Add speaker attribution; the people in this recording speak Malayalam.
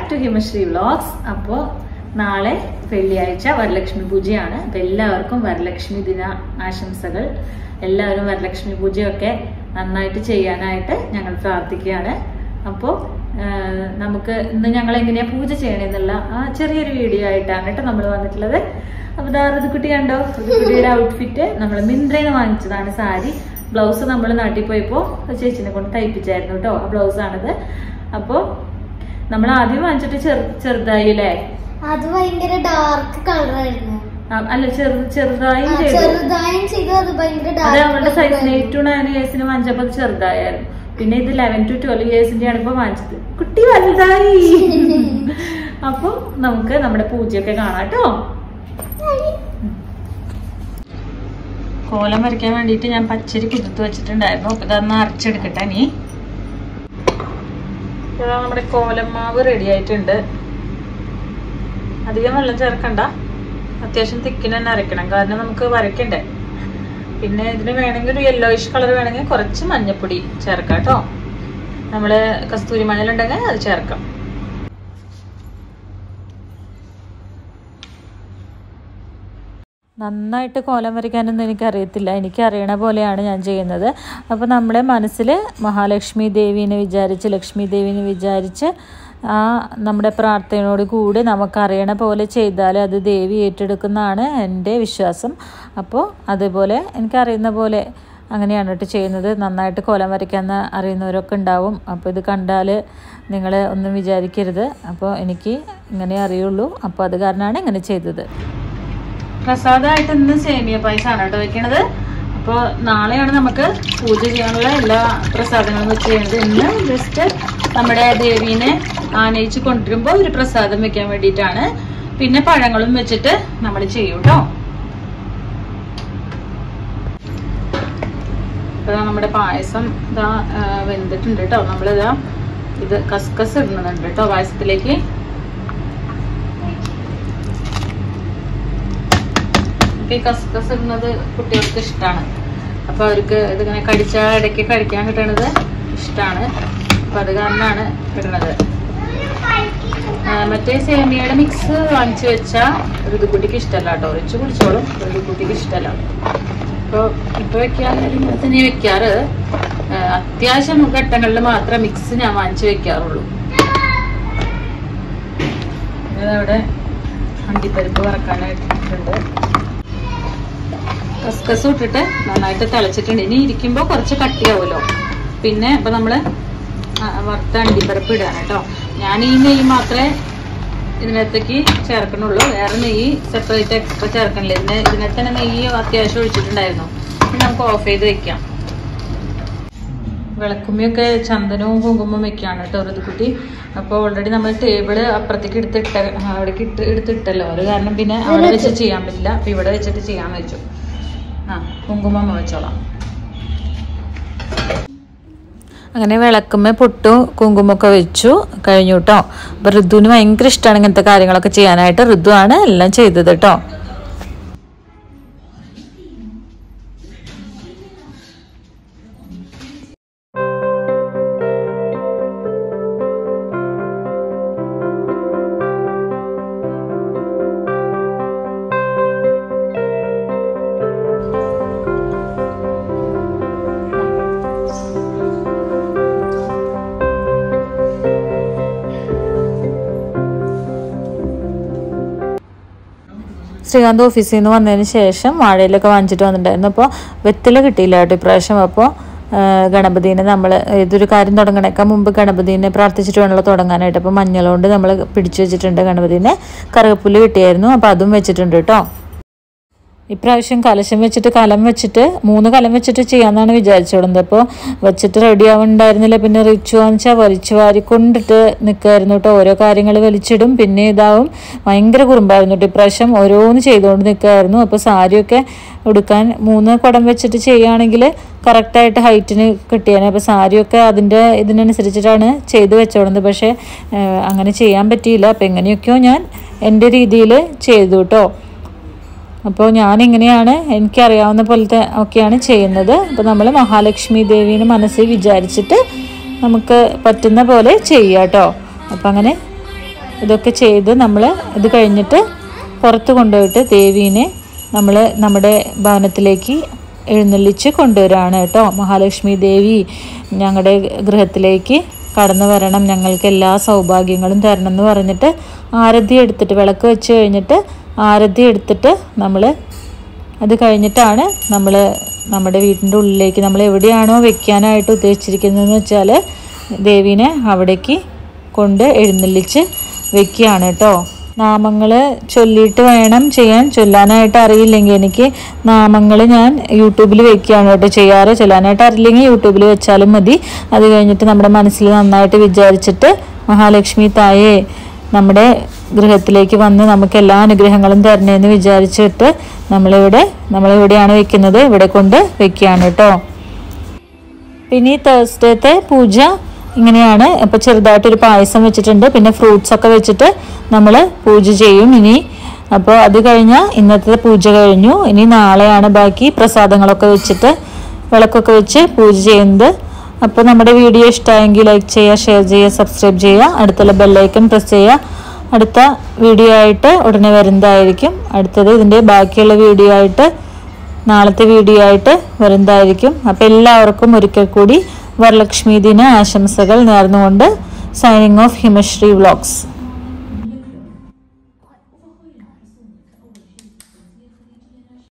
Speaker 1: ടു ഹിമശ്രീ വ്ളോഗ്സ് അപ്പോൾ നാളെ വെള്ളിയാഴ്ച വരലക്ഷ്മി പൂജയാണ് അപ്പൊ എല്ലാവർക്കും വരലക്ഷ്മി ദിന ആശംസകൾ എല്ലാവരും വരലക്ഷ്മി പൂജയൊക്കെ നന്നായിട്ട് ചെയ്യാനായിട്ട് ഞങ്ങൾ പ്രാർത്ഥിക്കുകയാണ് അപ്പോൾ നമുക്ക് ഇന്ന് ഞങ്ങൾ എങ്ങനെയാ പൂജ ചെയ്യണമെന്നുള്ള ആ ചെറിയൊരു വീഡിയോ ആയിട്ടാണ് കേട്ടോ നമ്മൾ വന്നിട്ടുള്ളത് അപ്പൊ ദാ ഋതുക്കുട്ടി കണ്ടോ ഋതുക്കുട്ടിയുടെ ഔട്ട്ഫിറ്റ് നമ്മൾ മിന്ത്രയിൽ വാങ്ങിച്ചതാണ് സാരി ബ്ലൗസ് നമ്മൾ നാട്ടിൽ പോയപ്പോ ചേച്ചിനെ കൊണ്ട് തയ്പ്പിച്ചായിരുന്നു കേട്ടോ ആ ബ്ലൗസ് ആണിത് അപ്പോ നമ്മൾ ആദ്യം വാങ്ങിച്ചിട്ട് ചെറു ചെറുതായി അല്ലേ
Speaker 2: അത് ഭയങ്കര ഡാർക്ക് കളറായിരുന്നു
Speaker 1: ആ, അല്ല ചെറു ചെറുതായും
Speaker 2: ആ,
Speaker 1: ചെയ്തു
Speaker 2: ചെറുതായും ചെയ്തു അത് ഭയങ്കര
Speaker 1: അത് അവളുടെ size
Speaker 2: dark
Speaker 1: eight to nine ഇയേഴ്സിന് വാങ്ങിച്ചപ്പോ അത് ചെറുതായിരുന്നു പിന്നെ ഇത് ലെവൻ ടു ട്വൽവ് ഇയേഴ്സിന്റെ ആണ് ഇപ്പൊ വാങ്ങിച്ചത് കുട്ടി വലുതായി അപ്പൊ നമുക്ക് നമ്മുടെ പൂജയൊക്കെ കാണാം കേട്ടോ കോലം വരയ്ക്കാൻ വേണ്ടിയിട്ട് ഞാൻ പച്ചരി കുതിർത്ത് വെച്ചിട്ടുണ്ടായിരുന്നു അപ്പൊ ഇതൊന്ന് അരച്ചെടുക്കട്ടെ നീ ഇതാ നമ്മുടെ കോലം മാവ് റെഡി ആയിട്ടുണ്ട് അധികം വെള്ളം ചേർക്കണ്ട അത്യാവശ്യം തിക്കിന് തന്നെ അരയ്ക്കണം കാരണം നമുക്ക് വരയ്ക്കണ്ടേ പിന്നെ ഇതിന് വേണമെങ്കിൽ ഒരു യെല്ലോയിഷ് കളർ വേണമെങ്കിൽ കുറച്ച് മഞ്ഞപ്പൊടി ചേർക്കാം കേട്ടോ നമ്മള് കസ്തൂരി മണലുണ്ടെങ്കിൽ അത് ചേർക്കാം നന്നായിട്ട് കോലം വരയ്ക്കാനൊന്നും എനിക്കറിയത്തില്ല എനിക്ക് അറിയണ പോലെയാണ് ഞാൻ ചെയ്യുന്നത് അപ്പോൾ നമ്മുടെ മനസ്സിൽ മഹാലക്ഷ്മി ദേവീനെ വിചാരിച്ച് ലക്ഷ്മി ദേവീനെ വിചാരിച്ച് ആ നമ്മുടെ പ്രാർത്ഥനയോട് കൂടി നമുക്കറിയണ പോലെ ചെയ്താൽ അത് ദേവി ഏറ്റെടുക്കുന്നതാണ് എൻ്റെ വിശ്വാസം അപ്പോൾ അതുപോലെ എനിക്കറിയുന്ന പോലെ അങ്ങനെയാണ് കേട്ടോ ചെയ്യുന്നത് നന്നായിട്ട് കോലം വരയ്ക്കാൻ അറിയുന്നവരൊക്കെ ഉണ്ടാവും അപ്പോൾ ഇത് കണ്ടാൽ നിങ്ങൾ ഒന്നും വിചാരിക്കരുത് അപ്പോൾ എനിക്ക് ഇങ്ങനെ അറിയുള്ളൂ അപ്പോൾ അത് കാരണമാണ് ഇങ്ങനെ ചെയ്തത് പ്രസാദമായിട്ട് ഇന്ന് സേമിയ പായസമാണ് കേട്ടോ വെക്കണത് അപ്പോൾ നാളെയാണ് നമുക്ക് പൂജ ചെയ്യാനുള്ള എല്ലാ പ്രസാദങ്ങളും വെച്ച് ചെയ്യുന്നത് ഇന്ന് ജസ്റ്റ് നമ്മുടെ ദേവീനെ ആനയിച്ച് കൊണ്ടുവരുമ്പോൾ ഒരു പ്രസാദം വെക്കാൻ വേണ്ടിയിട്ടാണ് പിന്നെ പഴങ്ങളും വെച്ചിട്ട് നമ്മൾ ചെയ്യും കേട്ടോ ഇപ്പൊ ദാ നമ്മുടെ പായസം ഇതാ ആ, വെന്തിട്ടുണ്ട് കേട്ടോ നമ്മളിതാ ഇത് കസ്കസ് ഇടുന്നുണ്ട് കേട്ടോ പായസത്തിലേക്ക് ഇപ്പൊ ഈ കസ്കസ് ഇടുന്നത് കുട്ടികൾക്ക് ഇഷ്ടമാണ് അപ്പൊ അവർക്ക് ഇതിങ്ങനെ കടിച്ചാൽ ഇടയ്ക്ക് കഴിക്കാൻ കിട്ടണത് ഇഷ്ടമാണ് അപ്പൊ അത് കാരണമാണ് ഇടുന്നത് ആ, മറ്റേ സേമിയയുടെ മിക്സ് വാങ്ങിച്ചു വെച്ചാൽ ഋതുക്കുട്ടിക്ക് ഇഷ്ടമല്ല കേട്ടോ ഒഴിച്ച് കുടിച്ചോളും ഋതുക്കുട്ടിക്ക് ഇഷ്ടമല്ല അപ്പോൾ ഇപ്പൊ വെക്കാറുണ്ട് ഇങ്ങനെ തന്നെ വെക്കാറ് ആ, അത്യാവശ്യം ഘട്ടങ്ങളിൽ മാത്രം മിക്സ് ഞാൻ വാങ്ങിച്ചു വെക്കാറുള്ളൂ അവിടെ അണ്ടിപ്പരിപ്പ് വറക്കാനായിട്ടുണ്ട് കസ്കസ് ഇട്ടിട്ട് നന്നായിട്ട് തിളച്ചിട്ടുണ്ട് ഇനി ഇരിക്കുമ്പോൾ കുറച്ച് കട്ടിയാവുമല്ലോ പിന്നെ ഇപ്പൊ നമ്മള് ആ, വറുത്ത അണ്ടിപ്പരിപ്പ് ഇടാണ് കേട്ടോ ഞാൻ ഈ നെയ്യ് മാത്രമേ ഇതിനകത്തേക്ക് ചേർക്കണുള്ളൂ വേറെ നെയ്യ് സെപ്പറേറ്റ് എക്സ്ട്രാ ചേർക്കണില്ല ഇതിന് ഇതിനകത്ത് തന്നെ നെയ്യ് അത്യാവശ്യം ഒഴിച്ചിട്ടുണ്ടായിരുന്നു ഇനി നമുക്ക് ഓഫ് ചെയ്ത് വെക്കാം വിളക്കുമ്മയൊക്കെ ചന്ദനവും കുങ്കുമവും വെക്കാണ് കേട്ടോ ഒരു കുട്ടി അപ്പോൾ ഓൾറെഡി നമ്മൾ ടേബിള് അപ്പുറത്തേക്ക് എടുത്തിട്ട അവിടേക്ക് ഇട്ട് എടുത്തിട്ടല്ലോ അത് കാരണം പിന്നെ അവിടെ വെച്ച് ചെയ്യാൻ പറ്റില്ല അപ്പൊ ഇവിടെ വെച്ചിട്ട് ചെയ്യാന്ന് വെച്ചു ആ കുങ്കുമം വെച്ചോളാം അങ്ങനെ വിളക്കുമ്മ പൊട്ടു കുങ്കുമൊക്കെ വെച്ചു കഴിഞ്ഞു കേട്ടോ അപ്പൊ ഋതുവിന് ഭയങ്കര ഇഷ്ടമാണ് ഇങ്ങനത്തെ കാര്യങ്ങളൊക്കെ ചെയ്യാനായിട്ട് ഋതു ആണ് എല്ലാം ചെയ്തത് കേട്ടോ ശ്രീകാന്ത് ഓഫീസിൽ നിന്ന് വന്നതിന് ശേഷം വാഴയിലൊക്കെ വാങ്ങിച്ചിട്ട് വന്നിട്ടുണ്ടായിരുന്നു അപ്പോൾ വെറ്റില കിട്ടിയില്ല കേട്ടോ ഇപ്രാവശ്യം അപ്പോൾ ഗണപതിനെ നമ്മൾ ഏതൊരു കാര്യം തുടങ്ങണേക്കാൾ മുമ്പ് ഗണപതിനെ പ്രാർത്ഥിച്ചിട്ട് വേണമല്ലോ തുടങ്ങാനായിട്ട് അപ്പോൾ മഞ്ഞളുകൊണ്ട് നമ്മൾ പിടിച്ചു വെച്ചിട്ടുണ്ട് ഗണപതിനെ കറുകപ്പുല്ല് കിട്ടിയായിരുന്നു അപ്പോൾ അതും വെച്ചിട്ടുണ്ട് കേട്ടോ ഇപ്രാവശ്യം കലശം വെച്ചിട്ട് കലം വെച്ചിട്ട് മൂന്ന് കലം വെച്ചിട്ട് ചെയ്യാമെന്നാണ് വിചാരിച്ചോടുന്നത് അപ്പോൾ വെച്ചിട്ട് റെഡി ആവുന്നുണ്ടായിരുന്നില്ല പിന്നെ റിച്ചു വെച്ചാൽ വലിച്ചു വാരിക്കൊണ്ടിട്ട് നിൽക്കുമായിരുന്നു കേട്ടോ ഓരോ കാര്യങ്ങൾ വലിച്ചിടും പിന്നെ ഇതാവും ഭയങ്കര കുറുമ്പായിരുന്നു കേട്ടോ ഇപ്രാവശ്യം ഓരോന്ന് ചെയ്തുകൊണ്ട് നിൽക്കുമായിരുന്നു അപ്പോൾ സാരിയൊക്കെ ഉടുക്കാൻ മൂന്ന് കുടം വെച്ചിട്ട് ചെയ്യുകയാണെങ്കിൽ കറക്റ്റായിട്ട് ഹൈറ്റിന് കിട്ടിയേനെ അപ്പോൾ സാരിയൊക്കെ അതിൻ്റെ ഇതിനനുസരിച്ചിട്ടാണ് ചെയ്ത് വെച്ചോടുന്നത് പക്ഷേ ഏഹ്, അങ്ങനെ ചെയ്യാൻ പറ്റിയില്ല അപ്പോൾ എങ്ങനെയൊക്കെയോ ഞാൻ എൻ്റെ രീതിയിൽ ചെയ്തു കേട്ടോ അപ്പോൾ ഞാനിങ്ങനെയാണ് എനിക്കറിയാവുന്ന പോലത്തെ ഒക്കെയാണ് ചെയ്യുന്നത് അപ്പോൾ നമ്മൾ മഹാലക്ഷ്മി ദേവീനെ മനസ്സിൽ വിചാരിച്ചിട്ട് നമുക്ക് പറ്റുന്ന പോലെ ചെയ്യുക കേട്ടോ അപ്പം അങ്ങനെ ഇതൊക്കെ ചെയ്ത് നമ്മൾ ഇത് കഴിഞ്ഞിട്ട് പുറത്ത് കൊണ്ടുപോയിട്ട് ദേവീനെ നമ്മൾ നമ്മുടെ ഭവനത്തിലേക്ക് എഴുന്നള്ളിച്ച് കൊണ്ടുവരികയാണ് കേട്ടോ മഹാലക്ഷ്മി ദേവി ഞങ്ങളുടെ ഗൃഹത്തിലേക്ക് കടന്നു വരണം ഞങ്ങൾക്ക് എല്ലാ സൗഭാഗ്യങ്ങളും തരണം എന്ന് പറഞ്ഞിട്ട് ആരതി എടുത്തിട്ട് വിളക്ക് വെച്ച് കഴിഞ്ഞിട്ട് ആരതി എടുത്തിട്ട് നമ്മൾ അത് കഴിഞ്ഞിട്ടാണ് നമ്മൾ നമ്മുടെ വീടിൻ്റെ ഉള്ളിലേക്ക് നമ്മൾ എവിടെയാണോ വെക്കാനായിട്ട് ഉദ്ദേശിച്ചിരിക്കുന്നതെന്ന് വെച്ചാൽ ദേവീനെ അവിടേക്ക് കൊണ്ട് എഴുന്നള്ളിച്ച് വെക്കുകയാണ് കേട്ടോ നാമങ്ങൾ ചൊല്ലിയിട്ട് വേണം ചെയ്യാൻ ചൊല്ലാനായിട്ട് അറിയില്ലെങ്കിൽ എനിക്ക് നാമങ്ങൾ ഞാൻ യൂട്യൂബിൽ വെക്കുകയാണ് കേട്ടോ ചെയ്യാറ് ചൊല്ലാനായിട്ട് അറിയില്ലെങ്കിൽ യൂട്യൂബിൽ വെച്ചാലും മതി അത് കഴിഞ്ഞിട്ട് നമ്മുടെ മനസ്സിൽ നന്നായിട്ട് വിചാരിച്ചിട്ട് മഹാലക്ഷ്മി തായേ നമ്മുടെ ഗൃഹത്തിലേക്ക് വന്ന് നമുക്ക് എല്ലാ അനുഗ്രഹങ്ങളും തരണേന്ന് വിചാരിച്ചിട്ട് നമ്മളിവിടെ നമ്മളിവിടെയാണ് വെക്കുന്നത് ഇവിടെ കൊണ്ട് വെക്കുകയാണ് കേട്ടോ പിന്നെ ഈ തേഴ്സ്ഡേത്തെ പൂജ ഇങ്ങനെയാണ് ഇപ്പോൾ ചെറുതായിട്ടൊരു പായസം വെച്ചിട്ടുണ്ട് പിന്നെ ഫ്രൂട്ട്സ് ഒക്കെ വെച്ചിട്ട് നമ്മൾ പൂജ ചെയ്യും ഇനി അപ്പോൾ അത് കഴിഞ്ഞാൽ ഇന്നത്തെ പൂജ കഴിഞ്ഞു ഇനി നാളെയാണ് ബാക്കി പ്രസാദങ്ങളൊക്കെ വെച്ചിട്ട് വിളക്കൊക്കെ വെച്ച് പൂജ ചെയ്യുന്നത് അപ്പോൾ നമ്മുടെ വീഡിയോ ഇഷ്ടമായെങ്കിൽ ലൈക്ക് ചെയ്യുക ഷെയർ ചെയ്യുക സബ്സ്ക്രൈബ് ചെയ്യുക അടുത്തുള്ള ബെല്ലൈക്കൺ പ്രസ് ചെയ്യുക അടുത്ത വീഡിയോ ആയിട്ട് ഉടനെ വരുന്നതായിരിക്കും അടുത്തത് ഇതിൻ്റെ ബാക്കിയുള്ള വീഡിയോ ആയിട്ട് നാളത്തെ വീഡിയോ ആയിട്ട് വരുന്നതായിരിക്കും അപ്പോൾ എല്ലാവർക്കും ഒരിക്കൽ കൂടി വരലക്ഷ്മി ദിന ആശംസകൾ നേർന്നുകൊണ്ട് സൈനിങ് ഓഫ് ഹിമശ്രീ വ്ളോഗ്സ്